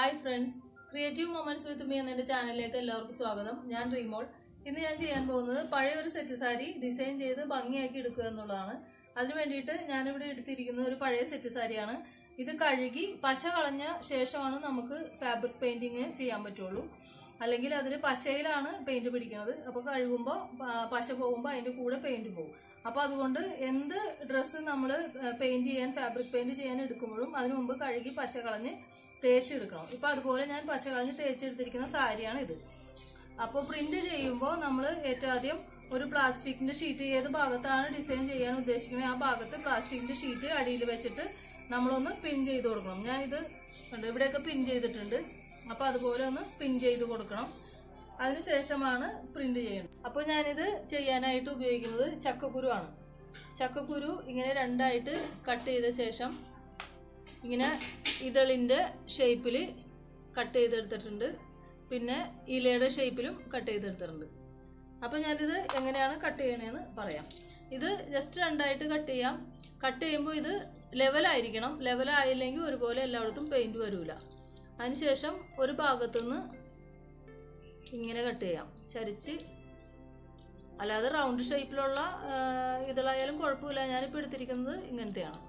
hi friends creative moments with me എന്ന ചാനലിലേക്ക് എല്ലാവർക്കും സ്വാഗതം ഞാൻ റീമോൾ ഇന്ന് ഞാൻ ചെയ്യാൻ പോകുന്നത് പഴയ ഒരു സെറ്റ് സാരി ഡിസൈൻ ചെയ്ത് ഭംഗിയാക്കി എടുക്കുക എന്നുള്ളതാണ് അതിനു വേണ്ടിയിട്ട് ഞാനിവിടെ എടുത്തിരിക്കുന്നത് ഒരു പഴയ സെറ്റ് സാരിയാണ് ഇത് കഴുകി പശ കളഞ്ഞ ശേഷമാണ് നമുക്ക് ഫാബ്രിക് പെയിന്റിങ് ചെയ്യാൻ പറ്റുള്ളൂ അല്ലെങ്കിൽ അതിൽ പശയിലാണ് പെയിന്റ് പിടിക്കുന്നത് അപ്പോൾ കഴുകുമ്പോൾ പശ പോകുമ്പോൾ അതിൻ്റെ കൂടെ പെയിന്റ് പോകും അപ്പോൾ അതുകൊണ്ട് എന്ത് ഡ്രസ്സ് നമ്മൾ പെയിന്റ് ചെയ്യാൻ ഫാബ്രിക് പെയിന്റ് ചെയ്യാൻ എടുക്കുമ്പോഴും അതിനു മുമ്പ് കഴുകി പശ കളഞ്ഞ് തേച്ചെടുക്കണം ഇപ്പം അതുപോലെ ഞാൻ പശ കളഞ്ഞ് തേച്ചെടുത്തിരിക്കുന്ന സാരിയാണ് ഇത് അപ്പോൾ പ്രിന്റ് ചെയ്യുമ്പോൾ നമ്മൾ ഏറ്റവും ആദ്യം ഒരു പ്ലാസ്റ്റിക്കിന്റെ ഷീറ്റ് ഏത് ഭാഗത്താണ് ഡിസൈൻ ചെയ്യാൻ ഉദ്ദേശിക്കുന്നത് ആ ഭാഗത്ത് പ്ലാസ്റ്റിക്കിന്റെ ഷീറ്റ് അടിയിൽ വെച്ചിട്ട് നമ്മളൊന്ന് പിൻ ചെയ്ത് കൊടുക്കണം ഞാനിത് കണ്ടോ ഇവിടെയൊക്കെ പിൻ ചെയ്തിട്ടുണ്ട് അപ്പോൾ അതുപോലെ ഒന്ന് പിൻ ചെയ്ത് കൊടുക്കണം അതിനുശേഷമാണ് പ്രിന്റ് ചെയ്യുന്നത് അപ്പോൾ ഞാനിത് ചെയ്യാനായിട്ട് ഉപയോഗിക്കുന്നത് ചക്കക്കുരു ആണ് ചക്കക്കുരു ഇങ്ങനെ രണ്ടായിട്ട് കട്ട് ചെയ്ത ശേഷം ഇങ്ങനെ ഇതളിൻ്റെ ഷേപ്പിൽ കട്ട് ചെയ്തെടുത്തിട്ടുണ്ട് പിന്നെ ഇലയുടെ ഷേപ്പിലും കട്ട് ചെയ്തെടുത്തിട്ടുണ്ട് അപ്പോൾ ഞാനിത് എങ്ങനെയാണ് കട്ട് ചെയ്യണതെന്ന് പറയാം ഇത് ജസ്റ്റ് രണ്ടായിട്ട് കട്ട് ചെയ്യാം കട്ട് ചെയ്യുമ്പോൾ ഇത് ലെവലായിരിക്കണം ലെവലായില്ലെങ്കിൽ ഒരുപോലെ എല്ലായിടത്തും പെയിൻറ്റ് വരില്ല അതിനുശേഷം ഒരു ഭാഗത്തുനിന്ന് ഇങ്ങനെ കട്ട് ചെയ്യാം ചരിച്ച് അല്ലാതെ റൗണ്ട് ഷേപ്പിലുള്ള ഇതളായാലും കുഴപ്പമില്ല ഞാനിപ്പോൾ എടുത്തിരിക്കുന്നത് ഇങ്ങനത്തെയാണ്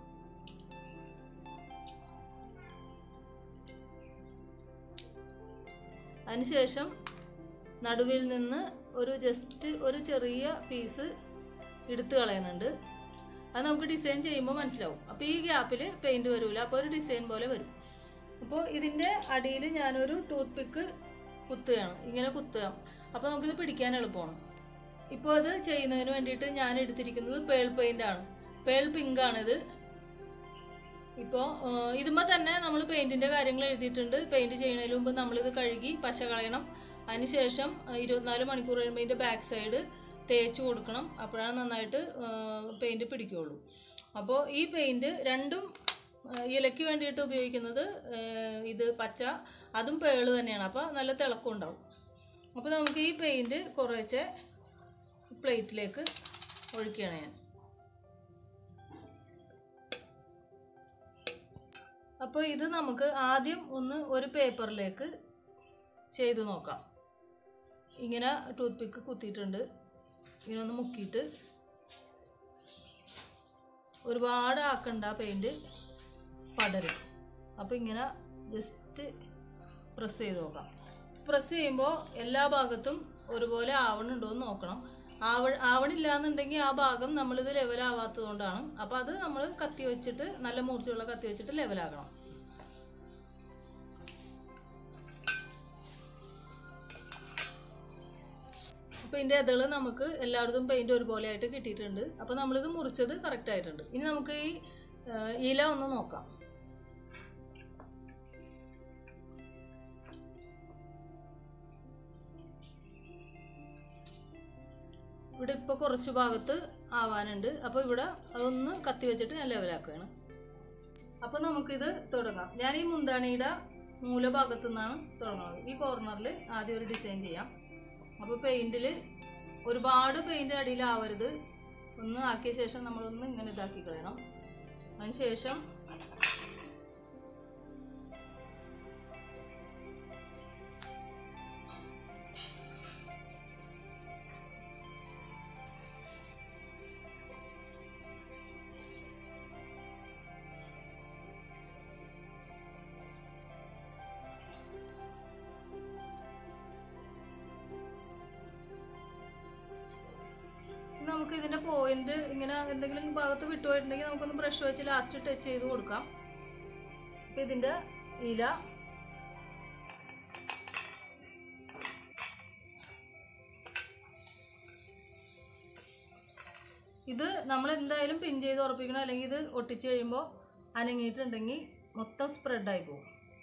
അതിനുശേഷം നടുവിൽ നിന്ന് ഒരു ജസ്റ്റ് ഒരു ചെറിയ പീസ് എടുത്തു കളയുന്നുണ്ട് അത് നമുക്ക് ഡിസൈൻ ചെയ്യുമ്പോൾ മനസ്സിലാവും അപ്പോൾ ഈ ഗ്യാപ്പിൽ പെയിൻറ് വരില്ല അപ്പോൾ ഒരു ഡിസൈൻ പോലെ വരും അപ്പോൾ ഇതിൻ്റെ അടിയിൽ ഞാനൊരു ടൂത്ത് പിക്ക് കുത്തുകയാണ് ഇങ്ങനെ കുത്തുക അപ്പോൾ നമുക്കിത് പിടിക്കാൻ എളുപ്പമാണ് ഇപ്പോൾ അത് ചെയ്യുന്നതിന് വേണ്ടിയിട്ട് ഞാൻ എടുത്തിരിക്കുന്നത് പേൾ പെയിൻ്റ് ആണ് പേൾ പിങ്ക് ആണിത് ഇപ്പോൾ ഇതുമ്പോൾ തന്നെ നമ്മൾ പെയിൻറ്റിൻ്റെ കാര്യങ്ങൾ എഴുതിയിട്ടുണ്ട് പെയിൻറ് ചെയ്യുന്നതിന് മുമ്പ് നമ്മളിത് കഴുകി പശ കളയണം അതിനുശേഷം ഇരുപത്തിനാല് മണിക്കൂർ കഴിയുമ്പോൾ ഇതിൻ്റെ ബാക്ക് സൈഡ് തേച്ച് കൊടുക്കണം അപ്പോഴാണ് നന്നായിട്ട് പെയിൻറ് പിടിക്കുകയുള്ളൂ അപ്പോൾ ഈ പെയിൻറ് രണ്ടും ഇലയ്ക്ക് വേണ്ടിയിട്ട് ഉപയോഗിക്കുന്നത് ഇത് പച്ച അതും പേള് തന്നെയാണ് അപ്പോൾ നല്ല തിളക്കം ഉണ്ടാവും അപ്പോൾ നമുക്ക് ഈ പെയിൻറ് കുറേശ്ശെ പ്ലേറ്റിലേക്ക് ഒഴിക്കുകയാണ് ഞാൻ അപ്പോൾ ഇത് നമുക്ക് ആദ്യം ഒന്ന് ഒരു പേപ്പറിലേക്ക് ചെയ്ത് നോക്കാം ഇങ്ങനെ ടൂത്ത് പിക്ക് കുത്തിയിട്ടുണ്ട് ഇങ്ങനെ ഒന്ന് മുക്കിയിട്ട് ഒരുപാട് ആക്കണ്ട പെയിൻറ്റ് പടരും അപ്പോൾ ഇങ്ങനെ ജസ്റ്റ് പ്രസ് ചെയ്ത് നോക്കാം പ്രസ് ചെയ്യുമ്പോൾ എല്ലാ ഭാഗത്തും ഒരുപോലെ ആവണുണ്ടോ എന്ന് നോക്കണം ആവ ആവണില്ല എന്നുണ്ടെങ്കിൽ ആ ഭാഗം നമ്മളിത് ലെവലാവാത്തത് കൊണ്ടാണ് അപ്പോൾ അത് നമ്മൾ കത്തി വെച്ചിട്ട് നല്ല മൂർച്ചയുള്ള കത്തി വെച്ചിട്ട് ലെവലാക്കണം അപ്പോൾ ഇതിൻ്റെ ഇതള് നമുക്ക് എല്ലായിടത്തും പെയിൻറ് ഒരുപോലെ ആയിട്ട് കിട്ടിയിട്ടുണ്ട് അപ്പോൾ നമ്മളിത് മുറിച്ചത് കറക്റ്റ് ആയിട്ടുണ്ട് ഇനി നമുക്ക് ഈ ഇല ഒന്ന് നോക്കാം ഇവിടെ ഇപ്പോൾ കുറച്ച് ഭാഗത്ത് ആവാനുണ്ട് അപ്പോൾ ഇവിടെ അതൊന്ന് കത്തി വെച്ചിട്ട് ഞാൻ ലെവലാക്കുകയാണ് അപ്പോൾ നമുക്കിത് തുടങ്ങാം ഞാൻ ഈ മുന്താണിയുടെ മൂലഭാഗത്തു നിന്നാണ് തുടങ്ങുന്നത് ഈ കോർണറിൽ ആദ്യം ഒരു ഡിസൈൻ ചെയ്യാം അപ്പോൾ പെയിൻറ്റിൽ ഒരുപാട് പെയിൻറ്റ് അടിയിലാവരുത് ഒന്ന് ആക്കിയ ശേഷം നമ്മളൊന്ന് ഇങ്ങനെ ഇതാക്കി കളയണം അതിന് ശേഷം നമുക്ക് ഇതിന്റെ പോയിന്റ് ഇങ്ങനെ എന്തെങ്കിലും ഭാഗത്ത് വിട്ടുപോയിട്ടുണ്ടെങ്കിൽ നമുക്കൊന്ന് ബ്രഷ് വെച്ച് ലാസ്റ്റ് ടച്ച് ചെയ്ത് കൊടുക്കാം അപ്പൊ ഇതിന്റെ ഇല ഇത് നമ്മൾ എന്തായാലും പിൻ ചെയ്ത് ഉറപ്പിക്കണം അല്ലെങ്കിൽ ഇത് ഒട്ടിച്ച് കഴിയുമ്പോൾ അനങ്ങിയിട്ടുണ്ടെങ്കിൽ മൊത്തം സ്പ്രെഡായി പോകും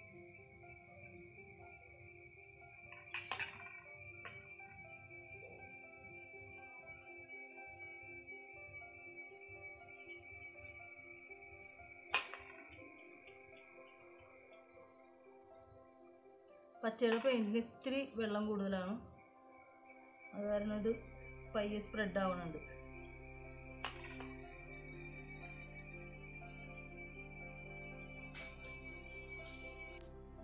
പച്ചയുടെ പെയിൻറ്റിന് ഇത്തിരി വെള്ളം കൂടുതലാണ് അത് കാരണം ഇത് പയ്യെ സ്പ്രെഡ് ആവണുണ്ട്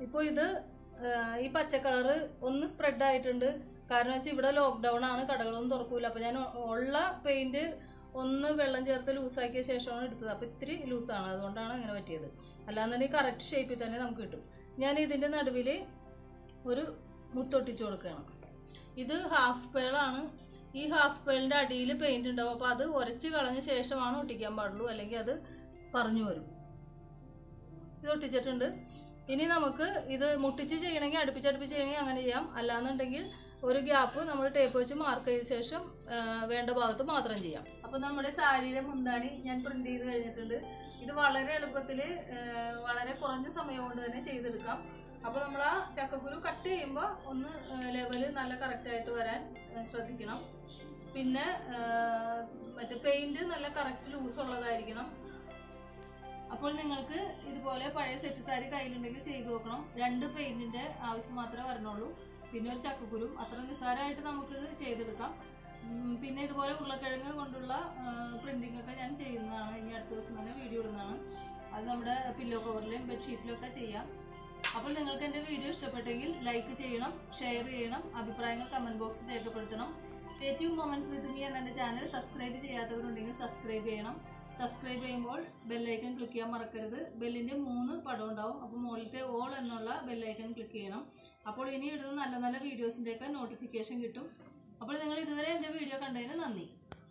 ഇപ്പോൾ ഇത് ആ, ഈ പച്ച കളറ് ഒന്ന് സ്പ്രെഡ് ആയിട്ടുണ്ട് കാരണം വെച്ചാൽ ഇവിടെ ലോക്ക്ഡൗൺ ആണ് കടകളൊന്നും തുറക്കൂല അപ്പോൾ ഞാൻ ഉള്ള പെയിന്റ് ഒന്ന് വെള്ളം ചേർത്ത് ലൂസാക്കിയ ശേഷമാണ് എടുത്തത് അപ്പോൾ ഇത്തിരി ലൂസാണ് അതുകൊണ്ടാണ് അങ്ങനെ പറ്റിയത് അല്ലാന്നുണ്ടെങ്കിൽ കറക്റ്റ് ഷേപ്പിൽ തന്നെ നമുക്ക് കിട്ടും ഞാൻ ഇതിൻ്റെ നടുവിൽ ഒരു മുത്തൊട്ടിച്ച് കൊടുക്കുകയാണ് ഇത് ഹാഫ് പേളാണ് ഈ ഹാഫ് പേളിൻ്റെ അടിയിൽ പെയിന്റ് ഉണ്ടാവും അപ്പോൾ അത് ഉരച്ച് കളഞ്ഞ ശേഷമാണ് ഒട്ടിക്കാൻ പാടുള്ളൂ അല്ലെങ്കിൽ അത് പറഞ്ഞു വരും ഇത് ഒട്ടിച്ചിട്ടുണ്ട് ഇനി നമുക്ക് ഇത് മുട്ടിച്ച് ചെയ്യണമെങ്കിൽ അടുപ്പിച്ചടുപ്പിച്ച് ചെയ്യണമെങ്കിൽ അങ്ങനെ ചെയ്യാം അല്ലാന്നുണ്ടെങ്കിൽ ഒരു ഗ്യാപ്പ് നമ്മൾ ടേപ്പ് വെച്ച് മാർക്ക് ചെയ്ത ശേഷം ആ, വേണ്ട ഭാഗത്ത് മാത്രം ചെയ്യാം അപ്പോൾ നമ്മുടെ സാരിയുടെ മുന്താണി ഞാൻ പ്രിന്റ് ചെയ്ത് കഴിഞ്ഞിട്ടുണ്ട് ഇത് വളരെ എളുപ്പത്തിൽ വളരെ കുറഞ്ഞ സമയം കൊണ്ട് തന്നെ ചെയ്തെടുക്കാം അപ്പോൾ നമ്മൾ ആ ചക്കക്കുരു കട്ട് ചെയ്യുമ്പോൾ ഒന്ന് ലെവല് നല്ല കറക്റ്റായിട്ട് വരാൻ ആ, ശ്രദ്ധിക്കണം പിന്നെ ആ, മറ്റേ പെയിന്റ് നല്ല കറക്റ്റ് ലൂസ് ഉള്ളതായിരിക്കണം അപ്പോൾ നിങ്ങൾക്ക് ഇതുപോലെ പഴയ സെറ്റ് സാരി കയ്യിലുണ്ടെങ്കിൽ ചെയ്തു നോക്കണം രണ്ട് പെയിന്റിന്റെ ആവശ്യം മാത്രമേ വരണുള്ളൂ പിന്നെ ഒരു ചക്കക്കുരും അത്ര നിസ്സാരമായിട്ട് നമുക്കിത് ചെയ്തെടുക്കാം ഉം, പിന്നെ ഇതുപോലെ ഉരുളക്കിഴങ്ങ് കൊണ്ടുള്ള പ്രിന്റിംഗ് ഒക്കെ ഞാൻ ചെയ്യുന്നതാണ് ഇനി അടുത്ത ദിവസം തന്നെ വീഡിയോ ഇടുന്നതാണ് അത് നമ്മുടെ പില്ലോ കവറിലും ബെഡ്ഷീറ്റിലും ഒക്കെ ചെയ്യാം അപ്പോൾ നിങ്ങൾക്ക് എൻ്റെ വീഡിയോ ഇഷ്ടപ്പെട്ടെങ്കിൽ ലൈക്ക് ചെയ്യണം ഷെയർ ചെയ്യണം അഭിപ്രായങ്ങൾ കമൻറ്റ് ബോക്സിൽ രേഖപ്പെടുത്തണം സ്റ്റേറ്റ്യൂ മൊമെന്റ്സ് വിത്ത് മീ എന്ന എൻ്റെ ചാനൽ സബ്സ്ക്രൈബ് ചെയ്യാത്തവരുണ്ടെങ്കിൽ സബ്സ്ക്രൈബ് ചെയ്യണം സബ്സ്ക്രൈബ് ചെയ്യുമ്പോൾ ബെല്ലൈക്കൺ ക്ലിക്ക് ചെയ്യാൻ മറക്കരുത് ബെല്ലിൻ്റെ മൂന്ന് പടം ഉണ്ടാവും അപ്പോൾ മുകളിലത്തെ ഓൾ എന്നുള്ള ബെല്ലൈക്കൺ ക്ലിക്ക് ചെയ്യണം അപ്പോൾ ഇനി ഇടുന്ന നല്ല നല്ല വീഡിയോസിൻ്റെയൊക്കെ നോട്ടിഫിക്കേഷൻ കിട്ടും അപ്പോൾ നിങ്ങൾ ഇതുവരെ എൻ്റെ വീഡിയോ കണ്ടതിന് നന്ദി